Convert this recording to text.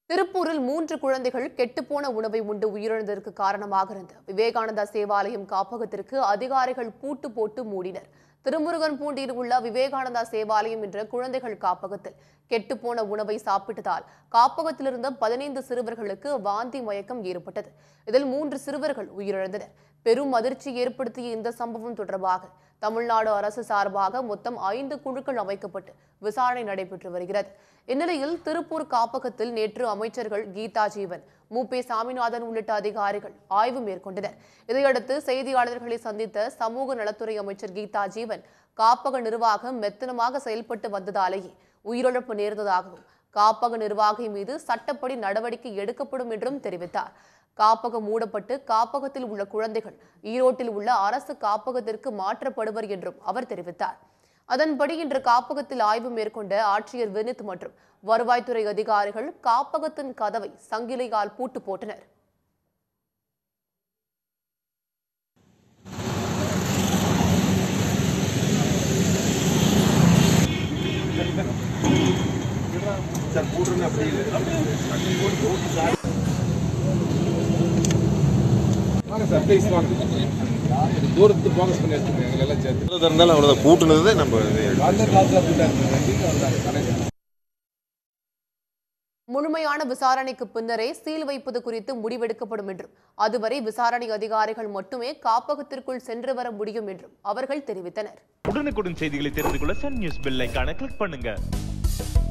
திருப்பூரில் மூன்று குழந்தைகள் கெட்டுப்போன உணவை உண்டு உயிரிழந்ததற்கு காரணமாக இருந்த விவேகானந்தா சேவாலயம் காப்பகத்திற்கு அதிகாரிகள் பூட்டு போட்டு மூடினர் திருமுருகன் பூண்டியில் உள்ள விவேகானந்தா சேவாலயம் என்ற குழந்தைகள் காப்பகத்தில் கெட்டுப்போன உணவை சாப்பிட்டதால் காப்பகத்தில் இருந்த பதினைந்து சிறுவர்களுக்கு வாந்தி மயக்கம் ஏற்பட்டது இதில் மூன்று சிறுவர்கள் உயிரிழந்தனர் பெரும் அதிர்ச்சி ஏற்படுத்திய இந்த சம்பவம் தொடர்பாக தமிழ்நாடு அரசு சார்பாக மொத்தம் ஐந்து குழுக்கள் அமைக்கப்பட்டு விசாரணை நடைபெற்று வருகிறது இந்நிலையில் திருப்பூர் காப்பகத்தில் நேற்று அமைச்சர்கள் கீதா ஜீவன் மு பே சாமிநாதன் உள்ளிட்ட அதிகாரிகள் ஆய்வு மேற்கொண்டனர் இதையடுத்து செய்தியாளர்களை சந்தித்த சமூக நலத்துறை அமைச்சர் கீதா ஜீவன் காப்பக நிர்வாகம் மெத்தனமாக செயல்பட்டு வந்ததாலேயே உயிரிழப்பு நேர்ந்ததாகவும் காப்பக நிர்வாகி மீது சட்டப்படி நடவடிக்கை எடுக்கப்படும் என்றும் தெரிவித்தார் காப்பகம் மூடப்பட்டு காப்பகத்தில் உள்ள குழந்தைகள் ஈரோட்டில் உள்ள அரசு காப்பகத்திற்கு மாற்றப்படுவர் என்றும் அவர் தெரிவித்தார் அதன்படி இன்று காப்பகத்தில் ஆய்வு மேற்கொண்ட ஆட்சியர் வினித் மற்றும் வருவாய்த்துறை அதிகாரிகள் காப்பகத்தின் கதவை சங்கிலியால் பூட்டு போட்டனர் வாங்க சார் ப்ளீஸ் வாங்க தூரத்து ஃபோக்கஸ் பண்ணி வச்சுருங்க எங்களை எல்லாம் சேர்த்து எவ்வளவு இருந்தாலும் அவ்வளோதான் பூட்டுனது நம்ம இது முழுமையான விசாரணைக்கு பின்னரே சீல் வைப்பது குறித்து முடிவெடுக்கப்படும் என்றும் அதுவரை விசாரணை அதிகாரிகள் மட்டுமே காப்பகத்திற்குள் சென்று வர முடியும் என்றும் அவர்கள் தெரிவித்தனர் உடனுக்குடன் செய்திகளை தெரிந்து கொள்ள சன் நியூஸ் பெல் ஐகானை கிளிக் பண்ணுங்க